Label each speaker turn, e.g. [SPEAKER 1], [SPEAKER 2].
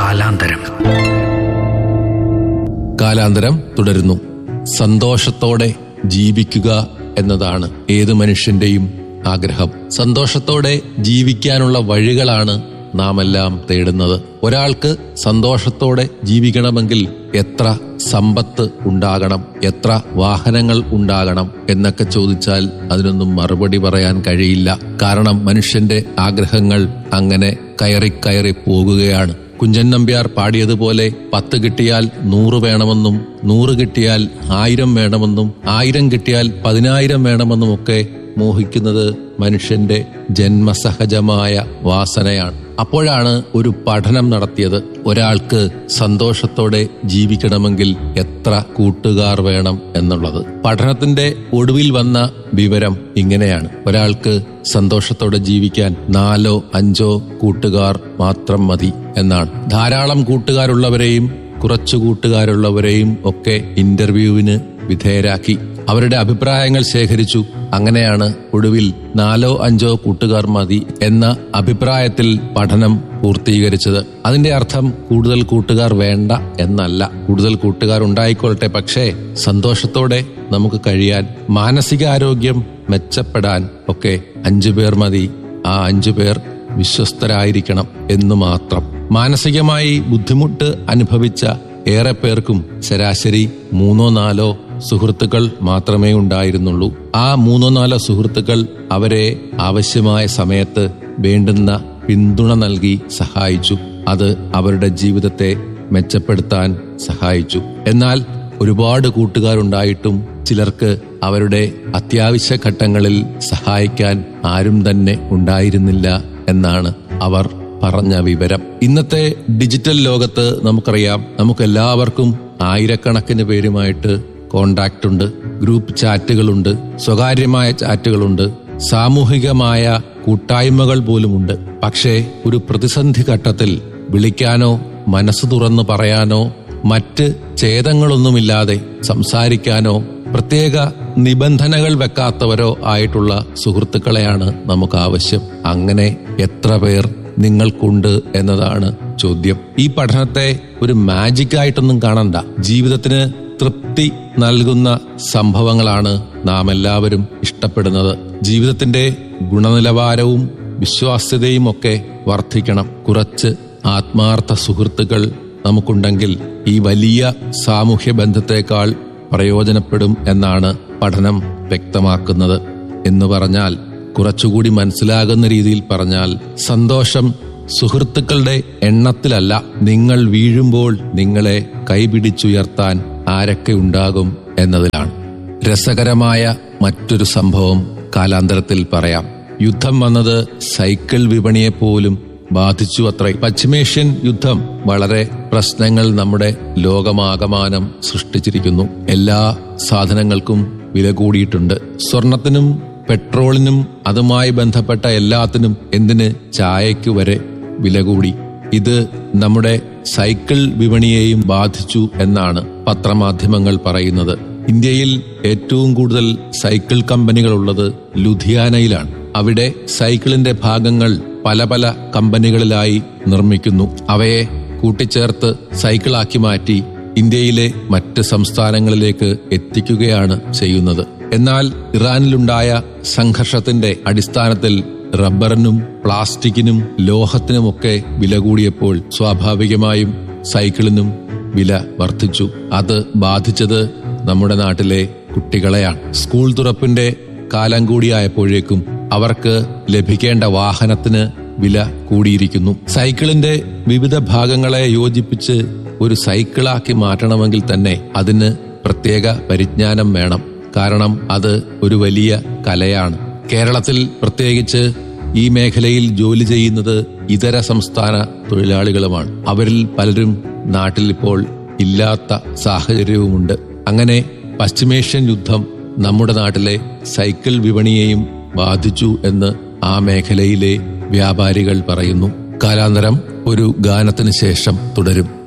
[SPEAKER 1] കാലാന്തരം
[SPEAKER 2] കാലാന്തരം തുടരുന്നു സന്തോഷത്തോടെ ജീവിക്കുക എന്നതാണ് ഏത് മനുഷ്യന്റെയും ആഗ്രഹം സന്തോഷത്തോടെ ജീവിക്കാനുള്ള വഴികളാണ് നാം എല്ലാം തേടുന്നത് ഒരാൾക്ക് സന്തോഷത്തോടെ ജീവിക്കണമെങ്കിൽ എത്ര സമ്പത്ത് ഉണ്ടാകണം എത്ര വാഹനങ്ങൾ ഉണ്ടാകണം എന്നൊക്കെ ചോദിച്ചാൽ അതിനൊന്നും മറുപടി പറയാൻ കഴിയില്ല കാരണം മനുഷ്യന്റെ ആഗ്രഹങ്ങൾ അങ്ങനെ കയറി കയറി പോകുകയാണ് കുഞ്ചൻ നമ്പ്യാർ പാടിയതുപോലെ പത്ത് കിട്ടിയാൽ നൂറ് വേണമെന്നും നൂറ് കിട്ടിയാൽ ആയിരം വേണമെന്നും ആയിരം കിട്ടിയാൽ പതിനായിരം വേണമെന്നും ഒക്കെ മോഹിക്കുന്നത് മനുഷ്യന്റെ ജന്മസഹജമായ വാസനയാണ് അപ്പോഴാണ് ഒരു പഠനം നടത്തിയത് ഒരാൾക്ക് സന്തോഷത്തോടെ ജീവിക്കണമെങ്കിൽ എത്ര കൂട്ടുകാർ വേണം എന്നുള്ളത് പഠനത്തിന്റെ ഒടുവിൽ വന്ന വിവരം ഇങ്ങനെയാണ് ഒരാൾക്ക് സന്തോഷത്തോടെ ജീവിക്കാൻ നാലോ അഞ്ചോ കൂട്ടുകാർ മാത്രം മതി എന്നാണ് ധാരാളം കൂട്ടുകാരുള്ളവരെയും കുറച്ചു കൂട്ടുകാരുള്ളവരെയും ഒക്കെ ഇന്റർവ്യൂവിന് വിധേയരാക്കി അവരുടെ അഭിപ്രായങ്ങൾ ശേഖരിച്ചു അങ്ങനെയാണ് ഒടുവിൽ നാലോ അഞ്ചോ കൂട്ടുകാർ മതി എന്ന അഭിപ്രായത്തിൽ പഠനം പൂർത്തീകരിച്ചത് അതിന്റെ അർത്ഥം കൂടുതൽ കൂട്ടുകാർ വേണ്ട എന്നല്ല കൂടുതൽ കൂട്ടുകാർ ഉണ്ടായിക്കൊള്ളട്ടെ പക്ഷേ സന്തോഷത്തോടെ നമുക്ക് കഴിയാൻ മാനസികാരോഗ്യം മെച്ചപ്പെടാൻ ഒക്കെ അഞ്ചു പേർ മതി ആ അഞ്ചു പേർ വിശ്വസ്തരായിരിക്കണം എന്ന് മാത്രം മാനസികമായി ബുദ്ധിമുട്ട് അനുഭവിച്ച ഏറെ പേർക്കും ശരാശരി മൂന്നോ നാലോ സുഹൃത്തുക്കൾ മാത്രമേ ഉണ്ടായിരുന്നുള്ളൂ ആ മൂന്നോ നാലോ സുഹൃത്തുക്കൾ അവരെ ആവശ്യമായ സമയത്ത് വേണ്ടുന്ന പിന്തുണ നൽകി സഹായിച്ചു അത് അവരുടെ ജീവിതത്തെ മെച്ചപ്പെടുത്താൻ സഹായിച്ചു എന്നാൽ ഒരുപാട് കൂട്ടുകാരുണ്ടായിട്ടും ചിലർക്ക് അവരുടെ അത്യാവശ്യ ഘട്ടങ്ങളിൽ സഹായിക്കാൻ ആരും തന്നെ ഉണ്ടായിരുന്നില്ല എന്നാണ് അവർ പറഞ്ഞ വിവരം ഇന്നത്തെ ഡിജിറ്റൽ ലോകത്ത് നമുക്കറിയാം നമുക്കെല്ലാവർക്കും ആയിരക്കണക്കിന് പേരുമായിട്ട് കോണ്ടാക്ട് ഉണ്ട് ഗ്രൂപ്പ് ചാറ്റുകളുണ്ട് സ്വകാര്യമായ ചാറ്റുകളുണ്ട് സാമൂഹികമായ കൂട്ടായ്മകൾ പോലുമുണ്ട് പക്ഷേ ഒരു പ്രതിസന്ധി ഘട്ടത്തിൽ വിളിക്കാനോ മനസ്സ് തുറന്നു പറയാനോ മറ്റ് ഛേദങ്ങളൊന്നുമില്ലാതെ സംസാരിക്കാനോ പ്രത്യേക നിബന്ധനകൾ വെക്കാത്തവരോ ആയിട്ടുള്ള സുഹൃത്തുക്കളെയാണ് നമുക്ക് ആവശ്യം അങ്ങനെ എത്ര പേർ നിങ്ങൾക്കുണ്ട് എന്നതാണ് ചോദ്യം ഈ പഠനത്തെ ഒരു മാജിക് ആയിട്ടൊന്നും കാണണ്ട ജീവിതത്തിന് തൃപ്തി നൽകുന്ന സംഭവങ്ങളാണ് നാം എല്ലാവരും ഇഷ്ടപ്പെടുന്നത് ജീവിതത്തിന്റെ ഗുണനിലവാരവും വിശ്വാസ്യതയും ഒക്കെ വർദ്ധിക്കണം കുറച്ച് ആത്മാർത്ഥ സുഹൃത്തുക്കൾ നമുക്കുണ്ടെങ്കിൽ ഈ വലിയ സാമൂഹ്യ ബന്ധത്തെക്കാൾ പ്രയോജനപ്പെടും എന്നാണ് പഠനം വ്യക്തമാക്കുന്നത് എന്ന് പറഞ്ഞാൽ കുറച്ചുകൂടി മനസ്സിലാകുന്ന രീതിയിൽ പറഞ്ഞാൽ സന്തോഷം സുഹൃത്തുക്കളുടെ എണ്ണത്തിലല്ല നിങ്ങൾ വീഴുമ്പോൾ നിങ്ങളെ കൈപിടിച്ചുയർത്താൻ ആരൊക്കെ ഉണ്ടാകും എന്നതിലാണ് രസകരമായ മറ്റൊരു സംഭവം കാലാന്തരത്തിൽ പറയാം യുദ്ധം വന്നത് സൈക്കിൾ വിപണിയെ പോലും ബാധിച്ചു അത്രേ പശ്ചിമേഷ്യൻ യുദ്ധം വളരെ പ്രശ്നങ്ങൾ നമ്മുടെ ലോകമാകമാനം സൃഷ്ടിച്ചിരിക്കുന്നു എല്ലാ സാധനങ്ങൾക്കും വില കൂടിയിട്ടുണ്ട് സ്വർണത്തിനും പെട്രോളിനും അതുമായി ബന്ധപ്പെട്ട എല്ലാത്തിനും എന്തിന് ചായയ്ക്ക് വരെ വില കൂടി ഇത് നമ്മുടെ സൈക്കിൾ വിപണിയെയും ബാധിച്ചു എന്നാണ് പത്രമാധ്യമങ്ങൾ പറയുന്നത് ഇന്ത്യയിൽ ഏറ്റവും കൂടുതൽ സൈക്കിൾ കമ്പനികൾ ഉള്ളത് ലുധിയാനയിലാണ് അവിടെ സൈക്കിളിന്റെ ഭാഗങ്ങൾ പല പല കമ്പനികളിലായി നിർമ്മിക്കുന്നു അവയെ കൂട്ടിച്ചേർത്ത് സൈക്കിളാക്കി മാറ്റി ഇന്ത്യയിലെ മറ്റ് സംസ്ഥാനങ്ങളിലേക്ക് എത്തിക്കുകയാണ് ചെയ്യുന്നത് എന്നാൽ ഇറാനിലുണ്ടായ സംഘർഷത്തിന്റെ അടിസ്ഥാനത്തിൽ റബ്ബറിനും പ്ലാസ്റ്റിക്കിനും ലോഹത്തിനുമൊക്കെ വില കൂടിയപ്പോൾ സ്വാഭാവികമായും സൈക്കിളിനും വില വർദ്ധിച്ചു അത് ബാധിച്ചത് നമ്മുടെ നാട്ടിലെ കുട്ടികളെയാണ് സ്കൂൾ തുറപ്പിന്റെ കാലം കൂടിയായപ്പോഴേക്കും അവർക്ക് ലഭിക്കേണ്ട വാഹനത്തിന് വില കൂടിയിരിക്കുന്നു സൈക്കിളിന്റെ വിവിധ ഭാഗങ്ങളെ യോജിപ്പിച്ച് ഒരു സൈക്കിളാക്കി മാറ്റണമെങ്കിൽ തന്നെ അതിന് പ്രത്യേക പരിജ്ഞാനം വേണം കാരണം അത് ഒരു വലിയ കലയാണ് കേരളത്തിൽ പ്രത്യേകിച്ച് ഈ മേഖലയിൽ ജോലി ചെയ്യുന്നത് ഇതര സംസ്ഥാന തൊഴിലാളികളുമാണ് അവരിൽ പലരും നാട്ടിൽ ഇപ്പോൾ ഇല്ലാത്ത സാഹചര്യവുമുണ്ട് അങ്ങനെ പശ്ചിമേഷ്യൻ യുദ്ധം നമ്മുടെ നാട്ടിലെ സൈക്കിൾ വിപണിയെയും ബാധിച്ചു എന്ന് ആ മേഖലയിലെ വ്യാപാരികൾ പറയുന്നു കാലാന്തരം ഒരു ഗാനത്തിന് ശേഷം തുടരും